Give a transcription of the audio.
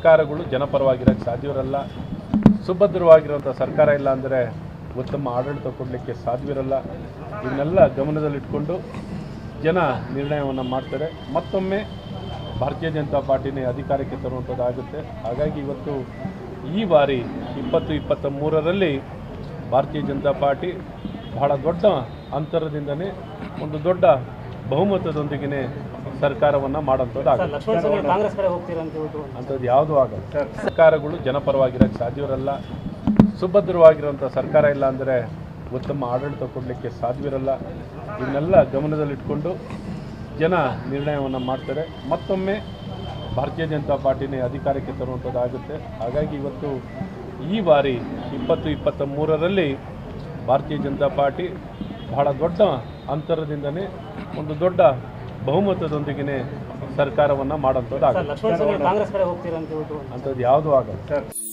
ಸರ್ಕಾರಗಳು ಜನಪರವಾಗಿರೋಕ್ಕೆ ಸಾಧ್ಯವಿರಲ್ಲ ಸುಭದ್ರವಾಗಿರುವಂಥ ಸರ್ಕಾರ ಇಲ್ಲ ಅಂದರೆ ಉತ್ತಮ ಆಡಳಿತ ಕೊಡಲಿಕ್ಕೆ ಸಾಧ್ಯವಿರಲ್ಲ ಇವನ್ನೆಲ್ಲ ಗಮನದಲ್ಲಿಟ್ಕೊಂಡು ಜನ ನಿರ್ಣಯವನ್ನು ಮಾಡ್ತಾರೆ ಮತ್ತೊಮ್ಮೆ ಭಾರತೀಯ ಜನತಾ ಪಾರ್ಟಿನೇ ಅಧಿಕಾರಕ್ಕೆ ತರುವಂಥದ್ದಾಗುತ್ತೆ ಹಾಗಾಗಿ ಇವತ್ತು ಈ ಬಾರಿ ಇಪ್ಪತ್ತು ಇಪ್ಪತ್ತ ಮೂರರಲ್ಲಿ ಭಾರತೀಯ ಜನತಾ ಪಾರ್ಟಿ ಬಹಳ ದೊಡ್ಡ ಅಂತರದಿಂದನೇ ಒಂದು ದೊಡ್ಡ ಬಹುಮತದೊಂದಿಗೆ ಸರ್ಕಾರವನ್ನು ಮಾಡೋಂಥದ್ದಾಗುತ್ತೆ ಲಕ್ಷ್ಮಣ ಸವದಿ ಕಾಂಗ್ರೆಸ್ ಕಡೆ ಹೋಗ್ತೀರಾ ಅಂತ ಹೇಳ್ಬಿಟ್ಟು ಅಂಥದ್ದು ಯಾವುದೂ ಆಗಲ್ಲ ಸರ್ಕಾರಗಳು ಜನಪರವಾಗಿರೋಕ್ಕೆ ಸಾಧ್ಯವಿರಲ್ಲ ಸುಭದ್ರವಾಗಿರುವಂಥ ಸರ್ಕಾರ ಇಲ್ಲ ಅಂದರೆ ಉತ್ತಮ ಆಡಳಿತ ಕೊಡಲಿಕ್ಕೆ ಸಾಧ್ಯವಿರಲ್ಲ ಇವನ್ನೆಲ್ಲ ಗಮನದಲ್ಲಿಟ್ಕೊಂಡು ಜನ ನಿರ್ಣಯವನ್ನು ಮಾಡ್ತಾರೆ ಮತ್ತೊಮ್ಮೆ ಭಾರತೀಯ ಜನತಾ ಪಾರ್ಟಿನೇ ಅಧಿಕಾರಕ್ಕೆ ತರುವಂಥದ್ದಾಗುತ್ತೆ ಹಾಗಾಗಿ ಇವತ್ತು ಈ ಬಾರಿ ಇಪ್ಪತ್ತು ಇಪ್ಪತ್ತ ಮೂರರಲ್ಲಿ ಭಾರತೀಯ ಜನತಾ ಪಾರ್ಟಿ ಬಹಳ ದೊಡ್ಡ ಅಂತರದಿಂದನೇ ಒಂದು ದೊಡ್ಡ ಬಹುಮತದೊಂದಿಗೆ ಸರ್ಕಾರವನ್ನು ಮಾಡೋಂಥದ್ದಾಗುತ್ತೆ ಲಕ್ಷ್ಮಣ ಸವದಿ ಕಾಂಗ್ರೆಸ್ ಕಡೆ ಹೋಗ್ತೀರಾ ಅಂತ ಹೇಳ್ಬಿಟ್ಟು ಅಂಥದ್ದು ಯಾವುದೂ ಆಗಲ್ಲ